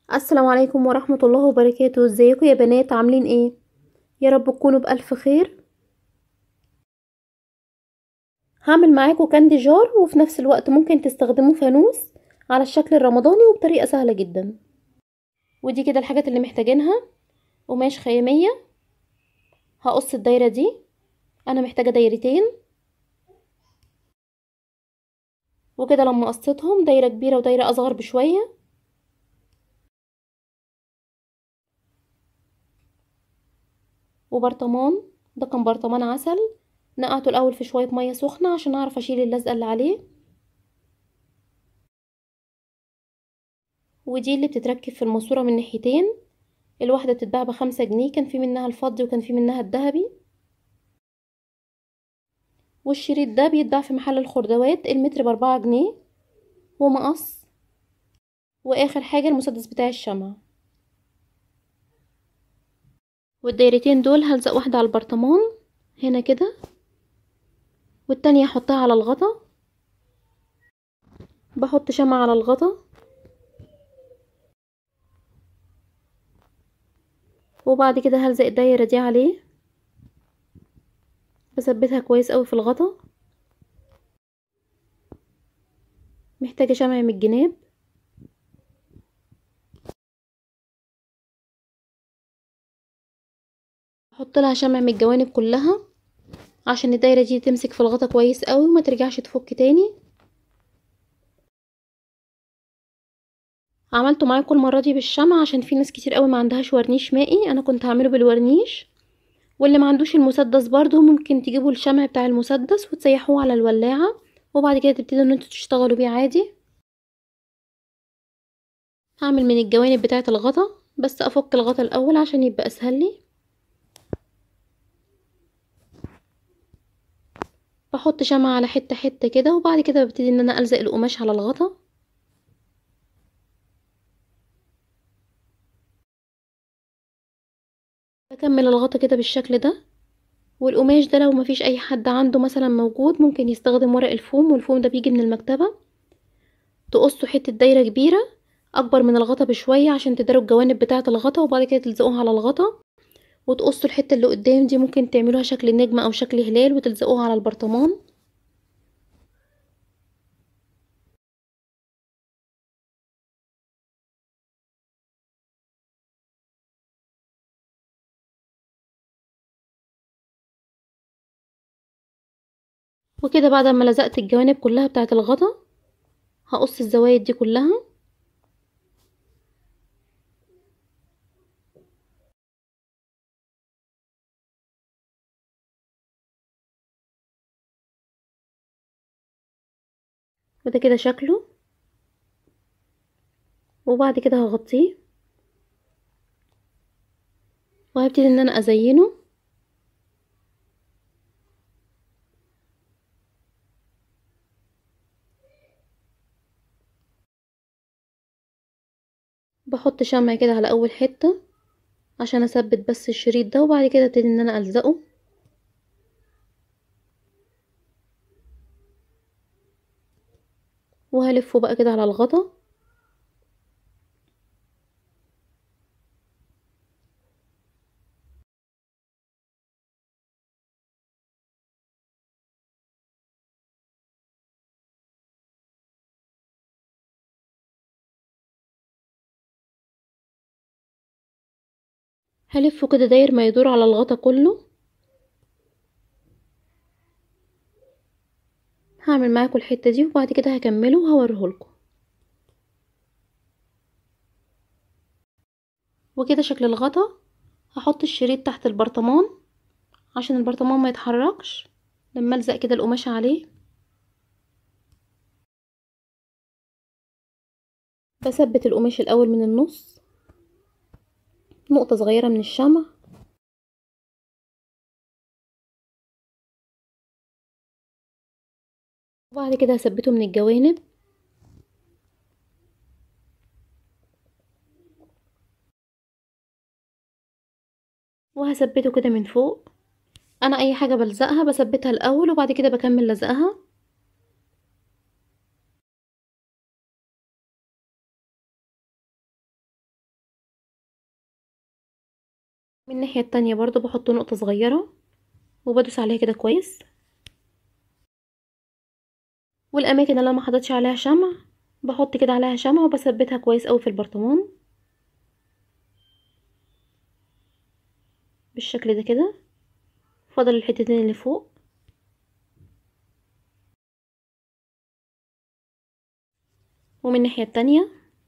السلام عليكم ورحمة الله وبركاته ازيكم يا بنات عاملين ايه يا رب تكونوا بألف خير هعمل معاكم كاندي جار وفي نفس الوقت ممكن تستخدموه فانوس على الشكل الرمضاني وبطريقة سهلة جدا ودي كده الحاجات اللي محتاجينها قماش خيامية هقص الدايرة دي انا محتاجة دايرتين وكده لما قصيتهم دايرة كبيرة ودايرة اصغر بشوية وبرطمان ده كان برطمان عسل نقعته الاول في شويه ميه سخنه عشان اعرف اشيل اللزقه اللي عليه ودي اللي بتتركب في الماسوره من ناحيتين الواحده بتتباع بخمسة جنيه كان في منها الفضي وكان في منها الذهبي والشريط ده بيتباع في محل الخردوات المتر باربعة جنيه ومقص واخر حاجه المسدس بتاع الشمع والدايرتين دول هلزق واحده على البرطمان هنا كده والتانية احطها على الغطا بحط شمع على الغطا وبعد كده هلزق الدايرة دي عليه بثبتها كويس قوي في الغطا محتاجة شمع من الجناب احط لها شمع من الجوانب كلها عشان الدايرة دي تمسك في الغطا كويس قوي وما ترجعش تفك تاني عملته معاكم المرة دي بالشمع عشان في ناس كتير قوي ما عندهاش ورنيش مائي انا كنت هعمله بالورنيش واللي ما عندوش المسدس برضو ممكن تجيبوا الشمع بتاع المسدس وتسيحوه على الولاعة وبعد كده تبتدوا ان انتوا تشتغلوا بيه عادي هعمل من الجوانب بتاعة الغطا بس افك الغطا الاول عشان يبقى اسهل لي بحط شمع على حته حته كده وبعد كده ببتدي ان انا الزق القماش على الغطا بكمل الغطا كده بالشكل ده والقماش ده لو مفيش اي حد عنده مثلا موجود ممكن يستخدم ورق الفوم والفوم ده بيجي من المكتبه تقصوا حته دايره كبيره اكبر من الغطا بشويه عشان تداروا الجوانب بتاعه الغطا وبعد كده تلزقوها على الغطا وتقصوا الحته اللي قدام دي ممكن تعملوها شكل نجمه او شكل هلال وتلزقوها على البرطمان وكده بعد ما لزقت الجوانب كلها بتاعه الغطا هقص الزوايد دي كلها وده كده شكله وبعد كده هغطيه وهبتدي ان انا ازينه بحط شمع كده على اول حته عشان اثبت بس الشريط ده وبعد كده ابتدي ان انا الزقه وهلفه بقى كده على الغطا هلفه كده داير ما يدور على الغطا كله هعمل معاكم الحته دي وبعد كده هكمله وهوريهولكم وكده شكل الغطا هحط الشريط تحت البرطمان عشان البرطمان ما يتحركش لما الزق كده القماشه عليه بثبت القماش الاول من النص نقطه صغيره من الشمع وبعد كده هثبته من الجوانب وهثبته كده من فوق انا اي حاجه بلزقها بثبتها الاول وبعد كده بكمل لزقها من الناحية التانية برضو بحط نقطة صغيرة وبدوس عليها كده كويس والاماكن اللي ما حطيتش عليها شمع بحط كده عليها شمع وبثبتها كويس قوي في البرطمان بالشكل ده كده فاضل الحتتين اللي فوق ومن الناحية التانية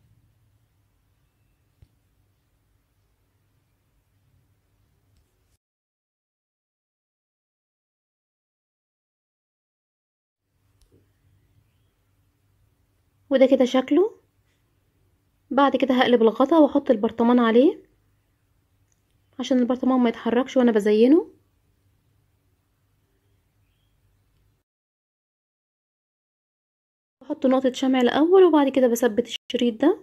وده كده شكله بعد كده هقلب الغطا واحط البرطمان عليه عشان البرطمان ما يتحركش وانا بزينه بحط نقطة شمع الاول وبعد كده بثبت الشريط ده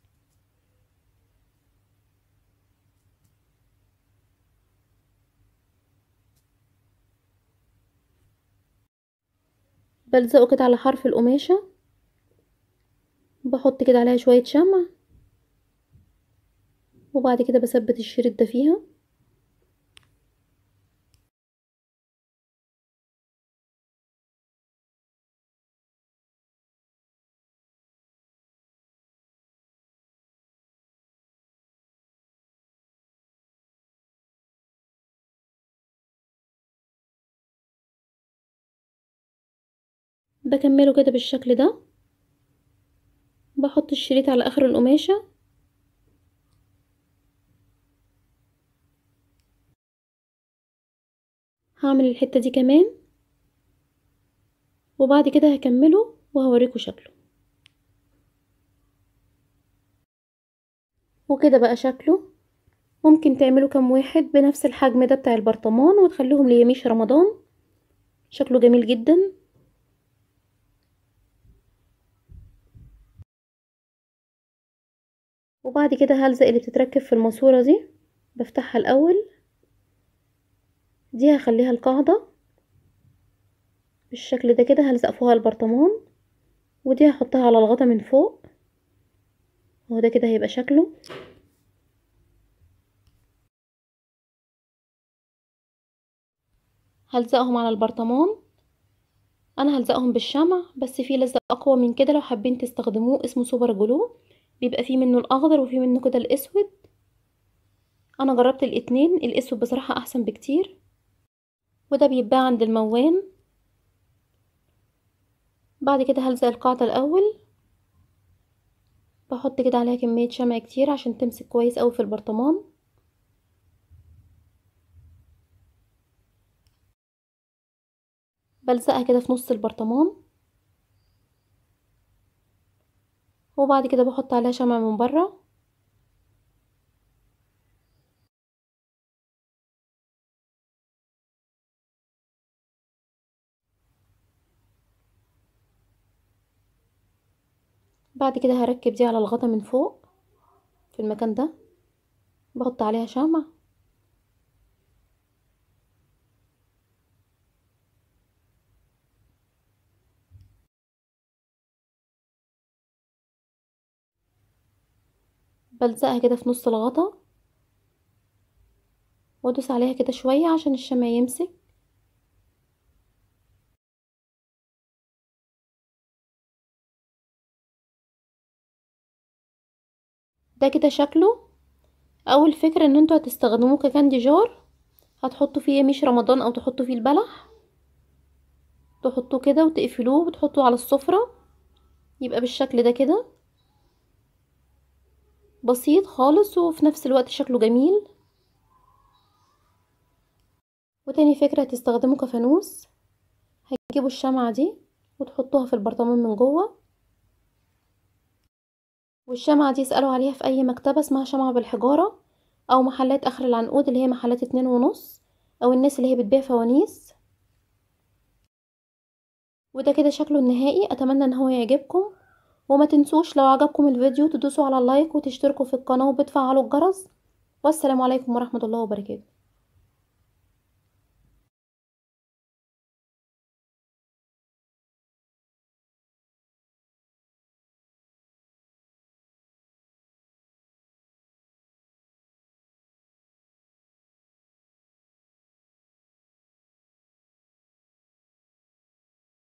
بلزقه كده على حرف القماشة بحط كده عليها شوية شمع وبعد كده بثبت الشريط ده فيها بكمله كده بالشكل ده بحط الشريط على اخر القماشة هعمل الحتة دي كمان وبعد كده هكمله وهوريكم شكله وكده بقى شكله ممكن تعملوا كام واحد بنفس الحجم ده بتاع البرطمان وتخليهم ليميش رمضان شكله جميل جدا وبعد كده هلزق اللي بتتركب في الماسورة دي بفتحها الاول دي هخليها القاعدة بالشكل ده كده هلزق فوقها البرطمان ودي هحطها على الغطا من فوق وهو ده كده هيبقى شكله هلزقهم على البرطمان انا هلزقهم بالشمع بس في لزق اقوى من كده لو حابين تستخدموه اسمه سوبر جلو بيبقى فيه منه الاخضر وفيه منه كده الاسود انا جربت الاتنين الاسود بصراحة احسن بكتير وده بيتباع عند الموان بعد كده هلزق القاعدة الاول بحط كده عليها كمية شمع كتير عشان تمسك كويس اوي في البرطمان بلزقها كده في نص البرطمان وبعد كده بحط عليها شمع من بره بعد كده هركب دي على الغطا من فوق في المكان ده بحط عليها شمع بلزقها كده في نص الغطا وادوس عليها كده شوية عشان الشمع يمسك ده كده شكله اول فكرة ان انتوا هتستخدموه ككاندي جار هتحطوا فيه مش رمضان او تحطوا فيه البلح تحطوه كده وتقفلوه وتحطوه على السفرة يبقى بالشكل ده كده بسيط خالص وفي نفس الوقت شكله جميل وتاني فكرة هتستخدموا كفانوس هتجيبوا الشمعة دي وتحطوها في البرطمان من جوه والشمعة دي اسألوا عليها في اي مكتبة اسمها شمعة بالحجارة او محلات اخر العنقود اللي هي محلات اتنين ونص او الناس اللي هي بتبيع فوانيس وده كده شكله النهائي اتمنى ان هو يعجبكم وما تنسوش لو عجبكم الفيديو تدوسوا على اللايك وتشتركوا في القناة وبتفعلوا الجرس والسلام عليكم ورحمة الله وبركاته